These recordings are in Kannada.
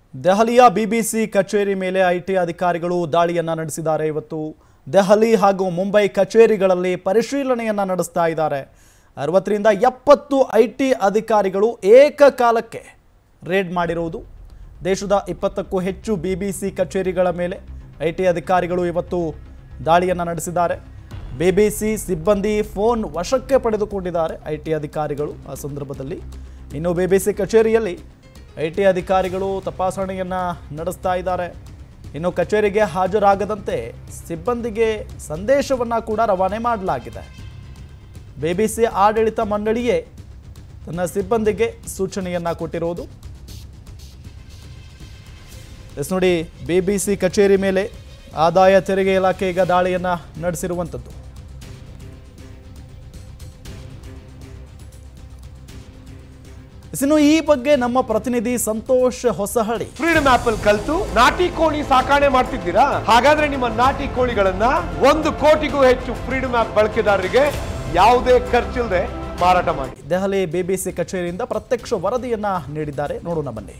ದೆಹಲಿಯ ಬಿಬಿಸಿ ಕಚೇರಿ ಮೇಲೆ ಐಟಿ ಅಧಿಕಾರಿಗಳು ದಾಳಿಯನ್ನ ನಡೆಸಿದ್ದಾರೆ ಇವತ್ತು ದೆಹಲಿ ಹಾಗೂ ಮುಂಬೈ ಕಚೇರಿಗಳಲ್ಲಿ ಪರಿಶೀಲನೆಯನ್ನ ನಡೆಸ್ತಾ ಇದ್ದಾರೆ ಅರವತ್ತರಿಂದ ಎಪ್ಪತ್ತು ಐಟಿ ಅಧಿಕಾರಿಗಳು ಏಕಕಾಲಕ್ಕೆ ರೇಡ್ ಮಾಡಿರುವುದು ದೇಶದ ಇಪ್ಪತ್ತಕ್ಕೂ ಹೆಚ್ಚು ಬಿಬಿಸಿ ಕಚೇರಿಗಳ ಮೇಲೆ ಐಟಿ ಅಧಿಕಾರಿಗಳು ಇವತ್ತು ದಾಳಿಯನ್ನು ನಡೆಸಿದ್ದಾರೆ ಬಿಬಿಸಿ ಸಿಬ್ಬಂದಿ ಫೋನ್ ವಶಕ್ಕೆ ಪಡೆದುಕೊಂಡಿದ್ದಾರೆ ಐಟಿ ಅಧಿಕಾರಿಗಳು ಆ ಸಂದರ್ಭದಲ್ಲಿ ಇನ್ನು ಬಿಬಿಸಿ ಕಚೇರಿಯಲ್ಲಿ ಐಟಿ ಅಧಿಕಾರಿಗಳು ತಪಾಸಣೆಯನ್ನು ನಡೆಸ್ತಾ ಇದ್ದಾರೆ ಇನ್ನು ಕಚೇರಿಗೆ ಹಾಜರಾಗದಂತೆ ಸಿಬ್ಬಂದಿಗೆ ಸಂದೇಶವನ್ನು ಕೂಡ ರವಾನೆ ಮಾಡಲಾಗಿದೆ ಬಿಬಿಸಿ ಆಡಳಿತ ಮಂಡಳಿಯೇ ತನ್ನ ಸಿಬ್ಬಂದಿಗೆ ಸೂಚನೆಯನ್ನು ಕೊಟ್ಟಿರುವುದು ಎಸ್ ನೋಡಿ ಬಿಬಿಸಿ ಕಚೇರಿ ಮೇಲೆ ಆದಾಯ ತೆರಿಗೆ ಇಲಾಖೆ ಈಗ ದಾಳಿಯನ್ನು ನಡೆಸಿರುವಂಥದ್ದು ಎಸ್, ಇನ್ನು ಈ ಬಗ್ಗೆ ನಮ್ಮ ಪ್ರತಿನಿಧಿ ಸಂತೋಷ್ ಹೊಸಹಳ್ಳಿ ಫ್ರೀಡಮ್ ಆಪ್ ಅಲ್ಲಿ ಕಲ್ತು ನಾಟಿ ಕೋಳಿ ಸಾಕಾಣೆ ಮಾಡ್ತಿದ್ದೀರಾ ಹಾಗಾದ್ರೆ ನಿಮ್ಮ ನಾಟಿ ಕೋಳಿಗಳನ್ನ ಒಂದು ಕೋಟಿಗೂ ಹೆಚ್ಚು ಫ್ರೀಡಮ್ ಆಪ್ ಬಳಕೆದಾರರಿಗೆ ಯಾವುದೇ ಖರ್ಚಿಲ್ಲದೆ ಮಾರಾಟ ಮಾಡಿ ದೆಹಲಿ ಬಿಬಿಸಿ ಕಚೇರಿಯಿಂದ ಪ್ರತ್ಯಕ್ಷ ವರದಿಯನ್ನ ನೀಡಿದ್ದಾರೆ ನೋಡೋಣ ಬನ್ನಿ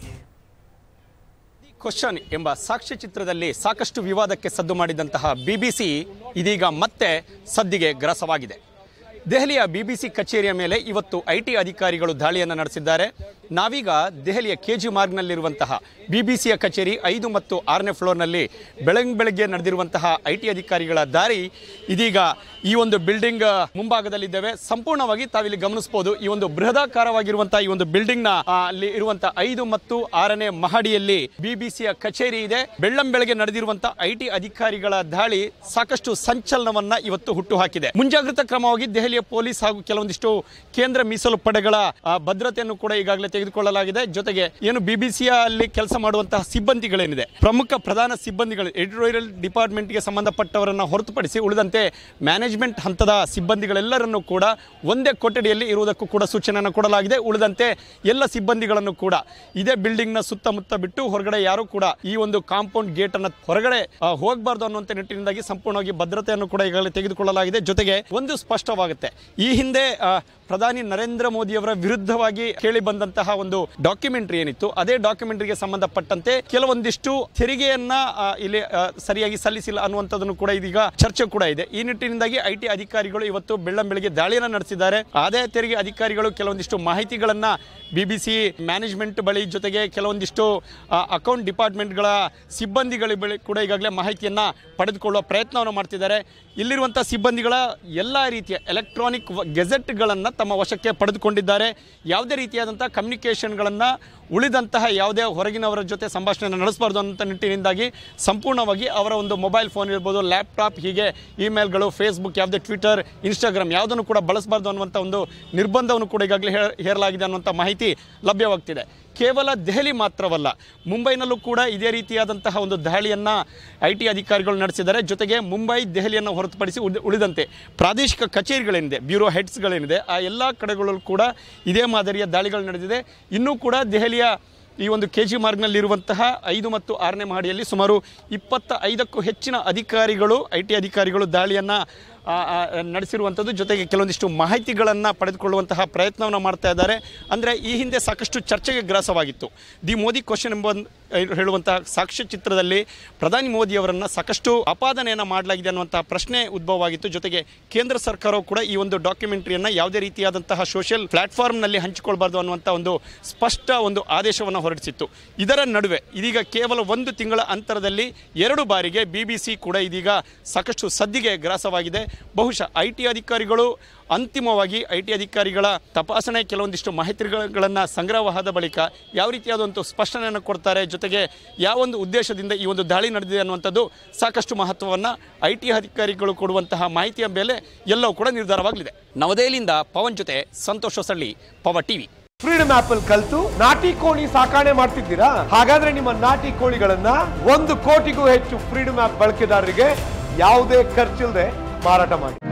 ಕ್ವಶನ್ ಎಂಬ ಸಾಕ್ಷ್ಯಚಿತ್ರದಲ್ಲಿ ಸಾಕಷ್ಟು ವಿವಾದಕ್ಕೆ ಸದ್ದು ಮಾಡಿದಂತಹ ಬಿಬಿಸಿ ಇದೀಗ ಮತ್ತೆ ಸದ್ದಿಗೆ ಗ್ರಾಸವಾಗಿದೆ ದೆಹಲಿಯ ಬಿಬಿಸಿ ಕಚೇರಿಯ ಮೇಲೆ ಇವತ್ತು ಐಟಿ ಅಧಿಕಾರಿಗಳು ದಾಳಿಯನ್ನು ನಡೆಸಿದ್ದಾರೆ ನಾವೀಗ ದೆಹಲಿಯ ಕೆ ಜಿ ಮಾರ್ಗ್ನಲ್ಲಿರುವಂತಹ ಬಿಬಿಸಿಯ ಕಚೇರಿ ಐದು ಮತ್ತು ಆರನೇ ಫ್ಲೋರ್ನಲ್ಲಿ ಬೆಳಗ್ಗೆ ಬೆಳಗ್ಗೆ ನಡೆದಿರುವಂತಹ ಐಟಿ ಅಧಿಕಾರಿಗಳ ದಾರಿ ಇದೀಗ ಈ ಒಂದು ಬಿಲ್ಡಿಂಗ್ ಮುಂಭಾಗದಲ್ಲಿದ್ದೇವೆ ಸಂಪೂರ್ಣವಾಗಿ ತಾವಿಲ್ಲಿ ಗಮನಿಸಬಹುದು ಈ ಒಂದು ಬೃಹದಾಕಾರವಾಗಿರುವಂತಹ ಈ ಒಂದು ಬಿಲ್ಡಿಂಗ್ ನ ಆ, ಅಲ್ಲಿ ಇರುವಂತಹ ಐದು ಮತ್ತು ಆರನೇ ಮಹಡಿಯಲ್ಲಿ ಬಿಬಿಸಿಯ ಕಚೇರಿ ಇದೆ ಬೆಳ್ಳಂ ಬೆಳಗ್ಗೆ ನಡೆದಿರುವಂತಹ ಐಟಿ ಅಧಿಕಾರಿಗಳ ದಾಳಿ ಸಾಕಷ್ಟು ಸಂಚಲನವನ್ನ ಇವತ್ತು ಹುಟ್ಟುಹಾಕಿದೆ ಮುಂಜಾಗ್ರತಾ ಕ್ರಮವಾಗಿ ದೆಹಲಿಯ ಪೊಲೀಸ್ ಹಾಗೂ ಕೆಲವೊಂದಿಷ್ಟು ಕೇಂದ್ರ ಮೀಸಲು ಪಡೆಗಳ ಆ, ಭದ್ರತೆಯನ್ನು ಕೂಡ ಈಗಾಗಲೇ ತೆಗೆದುಕೊಳ್ಳಲಾಗಿದೆ ಜೊತೆಗೆ ಏನು ಬಿಬಿಸಿಯ ಅಲ್ಲಿ ಕೆಲಸ ಮಾಡುವಂತಹ ಸಿಬ್ಬಂದಿಗಳೇನಿದೆ ಪ್ರಮುಖ ಪ್ರಧಾನ ಸಿಬ್ಬಂದಿಗಳು ಎಡಿಟೋರಿಯಲ್ ಡಿಪಾರ್ಟ್ಮೆಂಟ್ಗೆ ಸಂಬಂಧಪಟ್ಟವರನ್ನು ಹೊರತುಪಡಿಸಿ ಉಳಿದಂತೆ ಮ್ಯಾನೇಜ್ಮೆಂಟ್ ಹಂತದ ಸಿಬ್ಬಂದಿಗಳೆಲ್ಲರನ್ನು ಕೂಡ ಒಂದೇ ಕೊಠಡಿಯಲ್ಲಿ ಇರುವುದಕ್ಕೂ ಕೂಡ ಸೂಚನೆಯನ್ನು ಕೊಡಲಾಗಿದೆ ಉಳಿದಂತೆ ಎಲ್ಲ ಸಿಬ್ಬಂದಿಗಳನ್ನು ಕೂಡ ಇದೇ ಬಿಲ್ಡಿಂಗ್ನ ಸುತ್ತಮುತ್ತ ಬಿಟ್ಟು ಹೊರಗಡೆ ಯಾರು ಕೂಡ ಈ ಒಂದು ಕಾಂಪೌಂಡ್ ಗೇಟ್ ಅನ್ನ ಹೊರಗಡೆ ಆ, ಹೋಗಬಾರ್ದು ಅನ್ನುವಂಥ ನಿಟ್ಟಿನಿಂದಾಗಿ ಸಂಪೂರ್ಣವಾಗಿ ಭದ್ರತೆಯನ್ನು ಕೂಡ ಈಗಾಗಲೇ ತೆಗೆದುಕೊಳ್ಳಲಾಗಿದೆ ಜೊತೆಗೆ ಒಂದು ಸ್ಪಷ್ಟವಾಗುತ್ತೆ ಈ ಹಿಂದೆ ಆ, ಪ್ರಧಾನಿ ನರೇಂದ್ರ ಮೋದಿಯವರ ವಿರುದ್ಧವಾಗಿ ಕೇಳಿ ಬಂದಂತಹ ಒಂದು ಡಾಕ್ಯುಮೆಂಟರಿ ಏನಿತ್ತು ಅದೇ ಡಾಕ್ಯುಮೆಂಟರಿಗೆ ಸಂಬಂಧಪಟ್ಟಂತೆ ಕೆಲವೊಂದಿಷ್ಟು ತೆರಿಗೆಯನ್ನ ಆ, ಇಲ್ಲಿ ಆ, ಸರಿಯಾಗಿ ಸಲ್ಲಿಸಿಲ್ಲ ಅನ್ನುವಂಥದ್ದನ್ನು ಕೂಡ ಇದೀಗ ಚರ್ಚೆ ಕೂಡ ಇದೆ ಈ ನಿಟ್ಟಿನಿಂದಾಗಿ ಐಟಿ ಅಧಿಕಾರಿಗಳು ಇವತ್ತು ಬೆಳ್ಳಂ ಬೆಳಗ್ಗೆ ದಾಳಿಯನ್ನು ನಡೆಸಿದ್ದಾರೆ ಆದಾಯ ತೆರಿಗೆ ಅಧಿಕಾರಿಗಳು ಕೆಲವೊಂದಿಷ್ಟು ಮಾಹಿತಿಗಳನ್ನ ಬಿಬಿಸಿ ಮ್ಯಾನೇಜ್ಮೆಂಟ್ ಬಳಿ ಜೊತೆಗೆ ಕೆಲವೊಂದಿಷ್ಟು ಅಕೌಂಟ್ ಡಿಪಾರ್ಟ್ಮೆಂಟ್ಗಳ ಸಿಬ್ಬಂದಿಗಳ ಬಳಿ ಕೂಡ ಈಗಾಗಲೇ ಮಾಹಿತಿಯನ್ನ ಪಡೆದುಕೊಳ್ಳುವ ಪ್ರಯತ್ನವನ್ನು ಮಾಡ್ತಿದ್ದಾರೆ ಇಲ್ಲಿರುವಂಥ ಸಿಬ್ಬಂದಿಗಳ ಎಲ್ಲ ರೀತಿಯ ಎಲೆಕ್ಟ್ರಾನಿಕ್ ಗೆಜೆಟ್ಗಳನ್ನು ತಮ್ಮ ವಶಕ್ಕೆ ಪಡೆದುಕೊಂಡಿದ್ದಾರೆ ಯಾವುದೇ ರೀತಿಯಾದಂಥ ಕಮ್ಯುನಿಕೇಷನ್ಗಳನ್ನು ಉಳಿದಂತಹ ಯಾವುದೇ ಹೊರಗಿನವರ ಜೊತೆ ಸಂಭಾಷಣೆಯನ್ನು ನಡೆಸಬಾರ್ದು ಅನ್ನೋ ನಿಟ್ಟಿನಿಂದಾಗಿ ಸಂಪೂರ್ಣವಾಗಿ ಅವರ ಒಂದು ಮೊಬೈಲ್ ಫೋನ್ ಇರ್ಬೋದು ಲ್ಯಾಪ್ಟಾಪ್ ಹೀಗೆ ಇಮೇಲ್ಗಳು ಫೇಸ್ಬುಕ್ ಯಾವುದೇ ಟ್ವಿಟರ್ ಇನ್ಸ್ಟಾಗ್ರಾಮ್ ಯಾವುದನ್ನು ಕೂಡ ಬಳಸಬಾರ್ದು ಅನ್ನುವಂಥ ಒಂದು ನಿರ್ಬಂಧವನ್ನು ಕೂಡ ಈಗಾಗಲೇ ಹೇರ್- ಹೇರಲಾಗಿದೆ ಅನ್ನುವಂಥ ಮಾಹಿತಿ ಲಭ್ಯವಾಗ್ತಿದೆ ಕೇವಲ ದೆಹಲಿ ಮಾತ್ರವಲ್ಲ ಮುಂಬೈನಲ್ಲೂ ಕೂಡ ಇದೇ ರೀತಿಯಾದಂತಹ ಒಂದು ದಾಳಿಯನ್ನು ಐ ಟಿ ಅಧಿಕಾರಿಗಳು ನಡೆಸಿದ್ದಾರೆ ಜೊತೆಗೆ ಮುಂಬೈ ದೆಹಲಿಯನ್ನು ಹೊರತುಪಡಿಸಿ ಉಳಿದ- ಉಳಿದಂತೆ ಪ್ರಾದೇಶಿಕ ಕಚೇರಿಗಳೇನಿದೆ ಬ್ಯೂರೋ ಹೆಡ್ಸ್ಗಳೇನಿದೆ ಆ ಎಲ್ಲ ಕಡೆಗಳಲ್ಲೂ ಕೂಡ ಇದೇ ಮಾದರಿಯ ದಾಳಿಗಳು ನಡೆದಿದೆ ಇನ್ನೂ ಕೂಡ ದೆಹಲಿಯ ಈ ಒಂದು ಕೆ ಜಿ ಮಾರ್ಗ್ನಲ್ಲಿರುವಂತಹ ಐದು ಮತ್ತು ಆರನೇ ಮಹಡಿಯಲ್ಲಿ ಸುಮಾರು ಇಪ್ಪತ್ತ ಐದಕ್ಕೂ ಹೆಚ್ಚಿನ ಅಧಿಕಾರಿಗಳು ಐ ಟಿ ಅಧಿಕಾರಿಗಳು ದಾಳಿಯನ್ನು ನಡೆಸಿರುವಂಥದ್ದು ಜೊತೆಗೆ ಕೆಲವೊಂದಿಷ್ಟು ಮಾಹಿತಿಗಳನ್ನು ಪಡೆದುಕೊಳ್ಳುವಂತಹ ಪ್ರಯತ್ನವನ್ನು ಮಾಡ್ತಾ ಇದ್ದಾರೆ ಅಂದರೆ ಈ ಹಿಂದೆ ಸಾಕಷ್ಟು ಚರ್ಚೆಗೆ ಗ್ರಾಸವಾಗಿತ್ತು ದಿ ಮೋದಿ ಕ್ವಶನ್ ಎಂಬ ಒಂದು, ಆ, ಹೇಳುವಂತಹ ಸಾಕ್ಷ್ಯಚಿತ್ರದಲ್ಲಿ ಪ್ರಧಾನಿ ಮೋದಿಯವರನ್ನು ಸಾಕಷ್ಟು ಅಪಾದನೆಯನ್ನು ಮಾಡಲಾಗಿದೆ ಅನ್ನುವಂತಹ ಪ್ರಶ್ನೆ ಉದ್ಭವವಾಗಿತ್ತು ಜೊತೆಗೆ ಕೇಂದ್ರ ಸರ್ಕಾರವು ಕೂಡ ಈ ಒಂದು ಡಾಕ್ಯುಮೆಂಟರಿಯನ್ನು ಯಾವುದೇ ರೀತಿಯಾದಂತಹ ಸೋಷಿಯಲ್ ಪ್ಲಾಟ್ಫಾರ್ಮ್ನಲ್ಲಿ ಹಂಚಿಕೊಳ್ಬಾರ್ದು ಅನ್ನುವಂಥ ಒಂದು ಸ್ಪಷ್ಟ ಒಂದು ಆದೇಶವನ್ನು ಹೊರಡಿಸಿತ್ತು ಇದರ ನಡುವೆ ಇದೀಗ ಕೇವಲ ಒಂದು ತಿಂಗಳ ಅಂತರದಲ್ಲಿ ಎರಡು ಬಾರಿಗೆ ಬಿ ಬಿ ಸಿ ಕೂಡ ಇದೀಗ ಸಾಕಷ್ಟು ಸದ್ದಿಗೆ ಗ್ರಾಸವಾಗಿದೆ ಬಹುಶಃ ಐ ಟಿ ಅಧಿಕಾರಿಗಳು ಅಂತಿಮವಾಗಿ ಐ ಟಿ ಅಧಿಕಾರಿಗಳ ತಪಾಸಣೆ ಕೆಲವೊಂದಿಷ್ಟು ಮಾಹಿತಿಗಳನ್ನು ಸಂಗ್ರಹವಾದ ಬಳಿಕ ಯಾವ ರೀತಿಯಾದ ಒಂದು ಸ್ಪಷ್ಟನೆಯನ್ನು ಕೊಡ್ತಾರೆ ಜೊತೆಗೆ ಯಾವೊಂದು ಉದ್ದೇಶದಿಂದ ಈ ಒಂದು ದಾಳಿ ನಡೆದಿದೆ ಅನ್ನುವಂಥದ್ದು ಸಾಕಷ್ಟು ಮಹತ್ವವನ್ನು ಐ ಟಿ ಅಧಿಕಾರಿಗಳು ಕೊಡುವಂತಹ ಮಾಹಿತಿಯ ಮೇಲೆ ಎಲ್ಲವೂ ಕೂಡ ನಿರ್ಧಾರವಾಗಲಿದೆ ನವದೆಹಲಿಯಿಂದ ಪವನ್ ಜೊತೆ ಸಂತೋಷ್ ಹೊಸಳ್ಳಿ ಪವ ಟಿವಿ ಫ್ರೀಡಮ್ ಆಪ್ ಅಲ್ಲಿ ಕಲ್ತು ನಾಟಿ ಕೋಳಿ ಸಾಕಾಣೆ ಮಾಡ್ತಿದ್ದೀರಾ ಹಾಗಾದ್ರೆ ನಿಮ್ಮ ನಾಟಿ ಕೋಳಿಗಳನ್ನ ಒಂದು ಕೋಟಿಗೂ ಹೆಚ್ಚು ಫ್ರೀಡಮ್ ಆಪ್ ಬಳಕೆದಾರರಿಗೆ ಯಾವುದೇ ಖರ್ಚಿಲ್ಲದೆ ಮಾರಾಟ ಮಾಡಿ